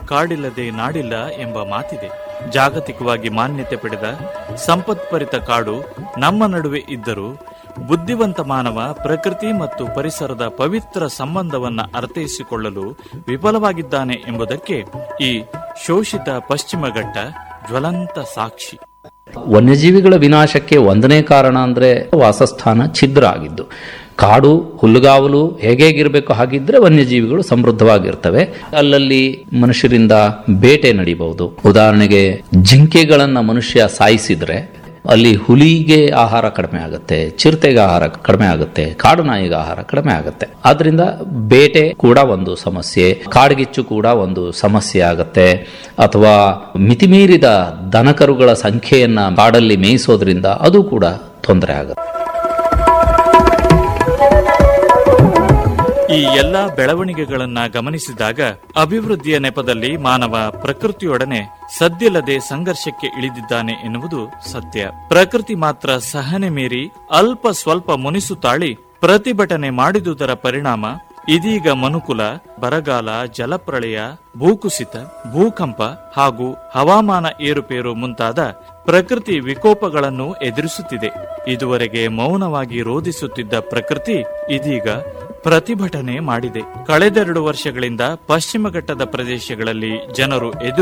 ಕಾಡಿಲ್ಲದೆ ನಾಡಿಲ್ಲ ಎಂಬ ಮಾತಿದೆ ಜಾಗತಿಕವಾಗಿ ಮಾನ್ಯತೆ ಪಡೆದ ಸಂಪತ್ಭರಿತ ಕಾಡು ನಮ್ಮ ನಡುವೆ ಇದ್ದರೂ ಬುದ್ಧಿವಂತ ಮಾನವ ಪ್ರಕೃತಿ ಮತ್ತು ಪರಿಸರದ ಪವಿತ್ರ ಸಂಬಂಧವನ್ನ ಅರ್ಥೈಸಿಕೊಳ್ಳಲು ವಿಫಲವಾಗಿದ್ದಾನೆ ಎಂಬುದಕ್ಕೆ ಈ ಶೋಷಿತ ಪಶ್ಚಿಮ ಘಟ್ಟ ಜ್ವಲಂತ ಸಾಕ್ಷಿ ವನ್ಯಜೀವಿಗಳ ವಿನಾಶಕ್ಕೆ ಒಂದನೇ ಕಾರಣ ಅಂದ್ರೆ ವಾಸಸ್ಥಾನ ಛಿದ್ರ ಆಗಿದ್ದು ಕಾಡು ಹುಲ್ಲುಗಾವಲು ಹೇಗೇಗಿರಬೇಕು ಹಾಗಿದ್ರೆ ವನ್ಯಜೀವಿಗಳು ಸಮೃದ್ಧವಾಗಿರ್ತವೆ ಅಲ್ಲಲ್ಲಿ ಮನುಷ್ಯರಿಂದ ಬೇಟೆ ನಡೀಬಹುದು ಉದಾಹರಣೆಗೆ ಜಿಂಕೆಗಳನ್ನ ಮನುಷ್ಯ ಸಾಯಿಸಿದ್ರೆ ಅಲ್ಲಿ ಹುಲಿಗೆ ಆಹಾರ ಕಡಿಮೆ ಆಗುತ್ತೆ ಚಿರತೆಗೆ ಆಹಾರ ಕಡಿಮೆ ಆಗುತ್ತೆ ಕಾಡು ನಾಯಿಗೆ ಆಹಾರ ಕಡಿಮೆ ಆಗುತ್ತೆ ಆದ್ರಿಂದ ಬೇಟೆ ಕೂಡ ಒಂದು ಸಮಸ್ಯೆ ಕಾಡ್ಗಿಚ್ಚು ಕೂಡ ಒಂದು ಸಮಸ್ಯೆ ಆಗುತ್ತೆ ಅಥವಾ ಮಿತಿಮೀರಿದ ದನಕರುಗಳ ಸಂಖ್ಯೆಯನ್ನ ಕಾಡಲ್ಲಿ ಮೇಯಿಸೋದ್ರಿಂದ ಅದು ಕೂಡ ತೊಂದರೆ ಆಗುತ್ತೆ ಈ ಎಲ್ಲಾ ಬೆಳವಣಿಗೆಗಳನ್ನ ಗಮನಿಸಿದಾಗ ಅಭಿವೃದ್ಧಿಯ ನೆಪದಲ್ಲಿ ಮಾನವ ಪ್ರಕೃತಿಯೊಡನೆ ಸದ್ದಿಲ್ಲದೆ ಸಂಘರ್ಷಕ್ಕೆ ಇಳಿದಿದ್ದಾನೆ ಎನ್ನುವುದು ಸತ್ಯ ಪ್ರಕೃತಿ ಮಾತ್ರ ಸಹನೆ ಮೀರಿ ಅಲ್ಪ ಸ್ವಲ್ಪ ಮುನಿಸು ತಾಳಿ ಪ್ರತಿಭಟನೆ ಮಾಡಿದುದರ ಪರಿಣಾಮ ಇದೀಗ ಮನುಕುಲ ಬರಗಾಲ ಜಲಪ್ರಳಯ ಭೂಕುಸಿತ ಭೂಕಂಪ ಹಾಗೂ ಹವಾಮಾನ ಏರುಪೇರು ಮುಂತಾದ ಪ್ರಕೃತಿ ವಿಕೋಪಗಳನ್ನು ಎದುರಿಸುತ್ತಿದೆ ಇದುವರೆಗೆ ಮೌನವಾಗಿ ರೋಧಿಸುತ್ತಿದ್ದ ಪ್ರಕೃತಿ ಇದೀಗ ಪ್ರತಿಭಟನೆ ಮಾಡಿದೆ ಕಳೆದೆರಡು ವರ್ಷಗಳಿಂದ ಪಶ್ಚಿಮ ಘಟ್ಟದ ಪ್ರದೇಶಗಳಲ್ಲಿ ಜನರು ಎದುರು